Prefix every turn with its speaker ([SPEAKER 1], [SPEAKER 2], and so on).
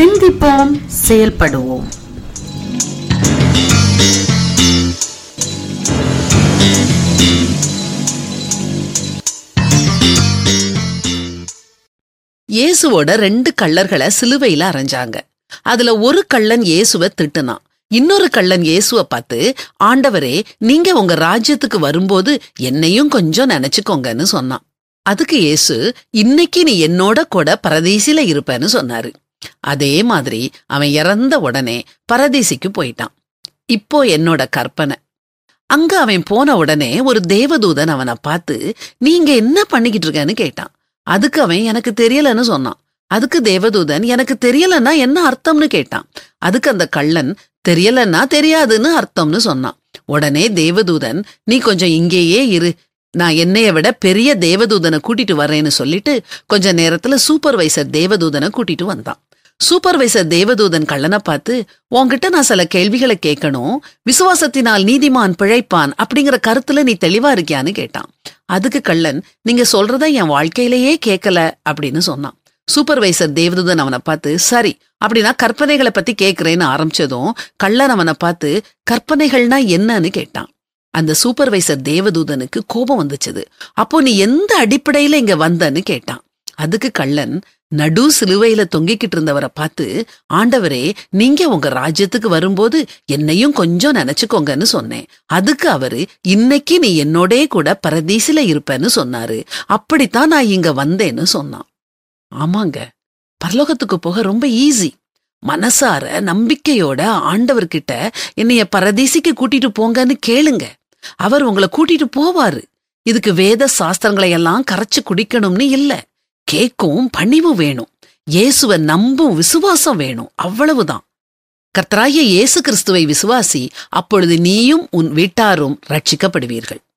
[SPEAKER 1] சிந்திப்போம் செயல்படுவோம்
[SPEAKER 2] இயேசுவோட ரெண்டு கள்ளர்களை சிலுவையில அரைஞ்சாங்க அதுல ஒரு கள்ளன் இயேசுவை திட்டுனான் இன்னொரு கள்ளன் இயேசுவை பார்த்து ஆண்டவரே நீங்க உங்க ராஜ்யத்துக்கு வரும்போது என்னையும் கொஞ்சம் நினைச்சுக்கோங்கன்னு சொன்னான் அதுக்கு இயேசு இன்னைக்கு நீ என்னோட கூட பரதீசில இருப்பேன்னு சொன்னாரு அதே மாதிரி அவன் இறந்த உடனே பரதீசிக்கு போயிட்டான் இப்போ என்னோட கற்பனை அங்க அவன் போன உடனே ஒரு தேவதூதன் அவனை பார்த்து நீங்க என்ன பண்ணிக்கிட்டு இருக்கேன்னு கேட்டான் அதுக்கு அவன் எனக்கு தெரியலன்னு சொன்னான் அதுக்கு தேவதூதன் எனக்கு தெரியலன்னா என்ன அர்த்தம்னு கேட்டான் அதுக்கு அந்த கள்ளன் தெரியலன்னா தெரியாதுன்னு அர்த்தம்னு சொன்னான் உடனே தேவதூதன் நீ கொஞ்சம் இங்கேயே இரு நான் என்னைய விட பெரிய தேவதூதனை கூட்டிட்டு வரேன்னு சொல்லிட்டு கொஞ்ச நேரத்துல சூப்பர்வைசர் தேவதூதனை கூட்டிட்டு வந்தான் சூப்பர்வைசர் தேவதூதன் கள்ளனை பார்த்து உன்கிட்ட நான் சில கேள்விகளை கேட்கணும் விசுவாசத்தினால் நீதிமான் பிழைப்பான் அப்படிங்கிற கருத்துல நீ தெளிவா இருக்கியான்னு கேட்டான் அதுக்கு கள்ளன் நீங்க சொல்றத என் வாழ்க்கையிலேயே கேட்கல அப்படின்னு சொன்னான் சூப்பர்வைசர் தேவதூதன் அவனை பார்த்து சரி அப்படின்னா கற்பனைகளை பத்தி கேட்கிறேன்னு ஆரம்பிச்சதும் கள்ளன் அவனை பார்த்து கற்பனைகள்னா என்னன்னு கேட்டான் அந்த சூப்பர்வைசர் தேவதூதனுக்கு கோபம் வந்துச்சுது அப்போ நீ எந்த அடிப்படையில இங்க வந்தன்னு கேட்டான் அதுக்கு கள்ளன் நடு சிலுவையில தொங்கிக்கிட்டு இருந்தவரை பார்த்து ஆண்டவரே நீங்க உங்க ராஜ்யத்துக்கு வரும்போது என்னையும் கொஞ்சம் நினைச்சுக்கோங்கன்னு சொன்னேன் அதுக்கு அவரு இன்னைக்கு நீ என்னோடே கூட பரதீசில இருப்பேன்னு சொன்னாரு அப்படித்தான் நான் இங்க வந்தேன்னு சொன்னான் ஆமாங்க பரலோகத்துக்கு போக ரொம்ப ஈஸி மனசார நம்பிக்கையோட ஆண்டவர்கிட்ட என்னைய பரதீசிக்கு கூட்டிட்டு போங்கன்னு கேளுங்க அவர் உங்களை கூட்டிட்டு போவாரு இதுக்கு வேத சாஸ்திரங்களை எல்லாம் கரைச்சு குடிக்கணும்னு இல்ல கேக்கும் பணிவும் வேணும் இயேசுவ நம்பும் விசுவாசம் வேணும் அவ்வளவுதான் கர்த்தராகிய இயேசு கிறிஸ்துவை விசுவாசி அப்பொழுது நீயும் உன் வீட்டாரும் ரட்சிக்கப்படுவீர்கள்